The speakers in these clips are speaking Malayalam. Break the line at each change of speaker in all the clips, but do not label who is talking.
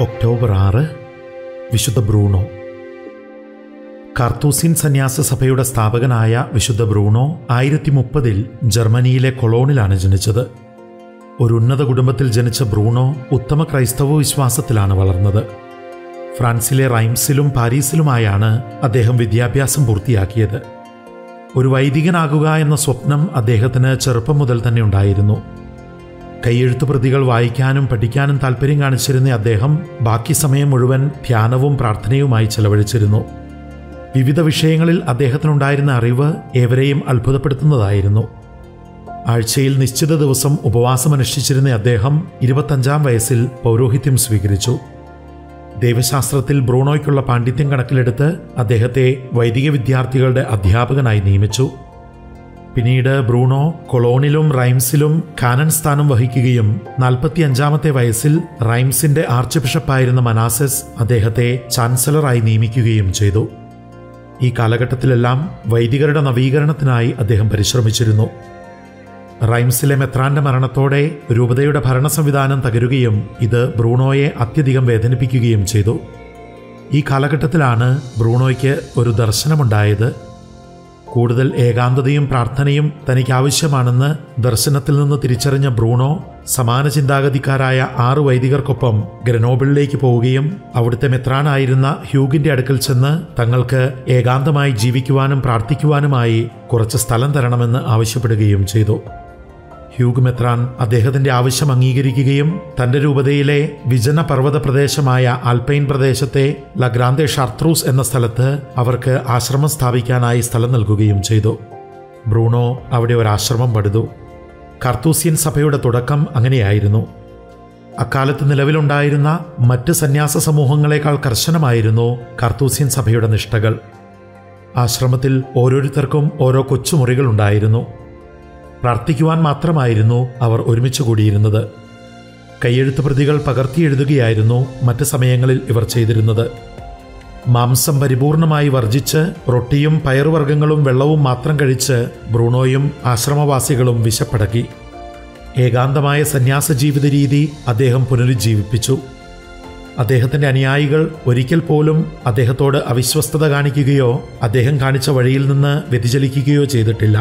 ഒക്ടോബർ ആറ് വിശുദ്ധ ബ്രൂണോ കാർത്തൂസിൻ സന്യാസ സഭയുടെ സ്ഥാപകനായ വിശുദ്ധ ബ്രൂണോ ആയിരത്തി മുപ്പതിൽ ജർമ്മനിയിലെ കൊളോണിലാണ് ജനിച്ചത് ഒരു ഉന്നത കുടുംബത്തിൽ ജനിച്ച ബ്രൂണോ ഉത്തമ ക്രൈസ്തവ വിശ്വാസത്തിലാണ് വളർന്നത് ഫ്രാൻസിലെ റൈംസിലും പാരീസിലുമായാണ് അദ്ദേഹം വിദ്യാഭ്യാസം പൂർത്തിയാക്കിയത് ഒരു വൈദികനാകുക എന്ന സ്വപ്നം അദ്ദേഹത്തിന് ചെറുപ്പം മുതൽ തന്നെ ഉണ്ടായിരുന്നു കൈയെഴുത്തു പ്രതികൾ വായിക്കാനും പഠിക്കാനും താല്പര്യം കാണിച്ചിരുന്ന അദ്ദേഹം ബാക്കി സമയം മുഴുവൻ ധ്യാനവും പ്രാർത്ഥനയുമായി ചെലവഴിച്ചിരുന്നു വിവിധ വിഷയങ്ങളിൽ അദ്ദേഹത്തിനുണ്ടായിരുന്ന അറിവ് ഏവരെയും അത്ഭുതപ്പെടുത്തുന്നതായിരുന്നു ആഴ്ചയിൽ നിശ്ചിത ദിവസം ഉപവാസമനുഷ്ഠിച്ചിരുന്ന അദ്ദേഹം ഇരുപത്തഞ്ചാം വയസ്സിൽ പൗരോഹിത്യം സ്വീകരിച്ചു ദൈവശാസ്ത്രത്തിൽ ബ്രൂണോയ്ക്കുള്ള പാണ്ഡിത്യം കണക്കിലെടുത്ത് അദ്ദേഹത്തെ വൈദിക വിദ്യാർത്ഥികളുടെ അധ്യാപകനായി നിയമിച്ചു പിന്നീട് ബ്രൂണോ കൊളോണിലും റൈംസിലും കാനൻ സ്ഥാനം വഹിക്കുകയും നാൽപ്പത്തിയഞ്ചാമത്തെ വയസ്സിൽ റൈംസിന്റെ ആർച്ച് ബിഷപ്പായിരുന്ന മനാസസ് അദ്ദേഹത്തെ ചാൻസലറായി നിയമിക്കുകയും ചെയ്തു ഈ കാലഘട്ടത്തിലെല്ലാം വൈദികരുടെ നവീകരണത്തിനായി അദ്ദേഹം പരിശ്രമിച്ചിരുന്നു റൈംസിലെ മെത്രാന്റെ മരണത്തോടെ രൂപതയുടെ ഭരണ സംവിധാനം തകരുകയും ഇത് ബ്രൂണോയെ അത്യധികം വേദനിപ്പിക്കുകയും ചെയ്തു ഈ കാലഘട്ടത്തിലാണ് ബ്രൂണോയ്ക്ക് ഒരു ദർശനമുണ്ടായത് കൂടുതൽ ഏകാന്തതയും പ്രാർത്ഥനയും തനിക്ക് ആവശ്യമാണെന്ന് ദർശനത്തിൽ നിന്ന് തിരിച്ചറിഞ്ഞ ബ്രൂണോ സമാന ചിന്താഗതിക്കാരായ ആറ് വൈദികർക്കൊപ്പം ഗ്രനോബിളിലേക്ക് പോവുകയും അവിടുത്തെ മെത്രാനായിരുന്ന ഹ്യൂഗിന്റെ അടുക്കൽ ചെന്ന് തങ്ങൾക്ക് ഏകാന്തമായി ജീവിക്കുവാനും പ്രാർത്ഥിക്കുവാനുമായി കുറച്ച് സ്ഥലം തരണമെന്ന് ആവശ്യപ്പെടുകയും ചെയ്തു ഹ്യൂഗ് മെത്രാൻ അദ്ദേഹത്തിന്റെ ആവശ്യം അംഗീകരിക്കുകയും തന്റെ രൂപതയിലെ വിജന പർവ്വത പ്രദേശമായ ആൽപൈൻ പ്രദേശത്തെ ലഗ്രാന്തെ ഷാർത്രൂസ് എന്ന സ്ഥലത്ത് അവർക്ക് ആശ്രമം സ്ഥാപിക്കാനായി സ്ഥലം നൽകുകയും ചെയ്തു ബ്രൂണോ അവിടെ ഒരു ആശ്രമം പടുതു കർത്തൂസ്യൻ സഭയുടെ തുടക്കം അങ്ങനെയായിരുന്നു അക്കാലത്ത് നിലവിലുണ്ടായിരുന്ന മറ്റ് സന്യാസ സമൂഹങ്ങളെക്കാൾ കർശനമായിരുന്നു കർത്തൂസ്യൻ സഭയുടെ നിഷ്ഠകൾ ആശ്രമത്തിൽ ഓരോരുത്തർക്കും ഓരോ കൊച്ചുമുറികൾ ഉണ്ടായിരുന്നു പ്രാർത്ഥിക്കുവാൻ മാത്രമായിരുന്നു അവർ ഒരുമിച്ച് കൂടിയിരുന്നത് കൈയെഴുത്ത് പ്രതികൾ പകർത്തിയെഴുതുകയായിരുന്നു മറ്റ് സമയങ്ങളിൽ ഇവർ ചെയ്തിരുന്നത് മാംസം പരിപൂർണമായി വർജിച്ച് റൊട്ടിയും പയറുവർഗ്ഗങ്ങളും വെള്ളവും മാത്രം കഴിച്ച് ബ്രൂണോയും ആശ്രമവാസികളും വിശപ്പടക്കി ഏകാന്തമായ സന്യാസ ജീവിത രീതി അദ്ദേഹം പുനരുജ്ജീവിപ്പിച്ചു അദ്ദേഹത്തിന്റെ അനുയായികൾ ഒരിക്കൽ പോലും അദ്ദേഹത്തോട് അവിശ്വസ്തത കാണിക്കുകയോ അദ്ദേഹം കാണിച്ച വഴിയിൽ നിന്ന് വ്യതിചലിക്കുകയോ ചെയ്തിട്ടില്ല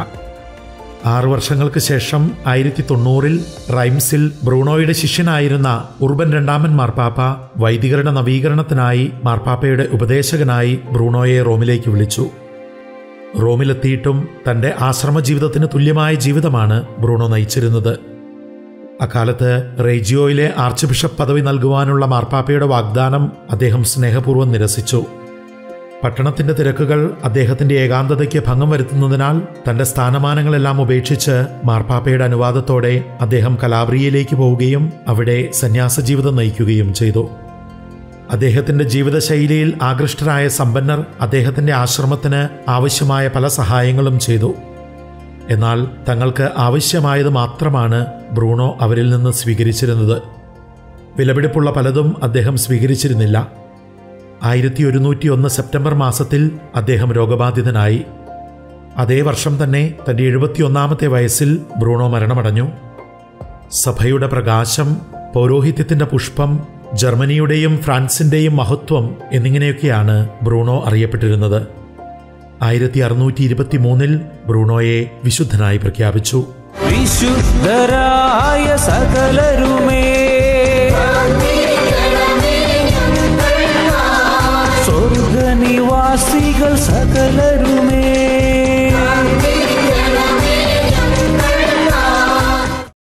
ആറു വർഷങ്ങൾക്ക് ശേഷം ആയിരത്തി തൊണ്ണൂറിൽ റൈംസിൽ ബ്രൂണോയുടെ ശിഷ്യനായിരുന്ന ഉർബൻ രണ്ടാമൻ മാർപ്പാപ്പ വൈദികരുടെ നവീകരണത്തിനായി മാർപ്പാപ്പയുടെ ഉപദേശകനായി ബ്രൂണോയെ റോമിലേക്ക് വിളിച്ചു റോമിലെത്തിയിട്ടും തന്റെ ആശ്രമ ജീവിതത്തിന് തുല്യമായ ജീവിതമാണ് ബ്രൂണോ നയിച്ചിരുന്നത് അക്കാലത്ത് റേജിയോയിലെ ആർച്ച് ബിഷപ്പ് പദവി നൽകുവാനുള്ള മാർപ്പാപ്പയുടെ വാഗ്ദാനം അദ്ദേഹം സ്നേഹപൂർവ്വം നിരസിച്ചു പട്ടണത്തിന്റെ തിരക്കുകൾ അദ്ദേഹത്തിന്റെ ഏകാന്തതയ്ക്ക് ഭംഗം വരുത്തുന്നതിനാൽ തന്റെ സ്ഥാനമാനങ്ങളെല്ലാം ഉപേക്ഷിച്ച് മാർപ്പാപ്പയുടെ അനുവാദത്തോടെ അദ്ദേഹം കലാബ്രിയയിലേക്ക് പോവുകയും അവിടെ സന്യാസ ജീവിതം നയിക്കുകയും ചെയ്തു അദ്ദേഹത്തിന്റെ ജീവിതശൈലിയിൽ ആകൃഷ്ടരായ സമ്പന്നർ അദ്ദേഹത്തിന്റെ ആശ്രമത്തിന് ആവശ്യമായ പല സഹായങ്ങളും ചെയ്തു എന്നാൽ തങ്ങൾക്ക് ആവശ്യമായത് മാത്രമാണ് ബ്രൂണോ അവരിൽ നിന്ന് സ്വീകരിച്ചിരുന്നത് വിലപിടിപ്പുള്ള പലതും അദ്ദേഹം സ്വീകരിച്ചിരുന്നില്ല ആയിരത്തി ഒരുന്നൂറ്റി ഒന്ന് സെപ്റ്റംബർ മാസത്തിൽ അദ്ദേഹം രോഗബാധിതനായി അതേ വർഷം തന്നെ തന്റെ എഴുപത്തിയൊന്നാമത്തെ വയസ്സിൽ ബ്രൂണോ മരണമടഞ്ഞു സഭയുടെ പ്രകാശം പൗരോഹിത്യത്തിന്റെ പുഷ്പം ജർമ്മനിയുടെയും ഫ്രാൻസിന്റെയും മഹത്വം എന്നിങ്ങനെയൊക്കെയാണ് ബ്രൂണോ അറിയപ്പെട്ടിരുന്നത് ആയിരത്തി അറുന്നൂറ്റി ഇരുപത്തി മൂന്നിൽ ബ്രൂണോയെ വിശുദ്ധനായി പ്രഖ്യാപിച്ചു
വിശുദ്ധരായ സകലരുമേ സ്വർഗനിവാസികൾ സകലരുമേ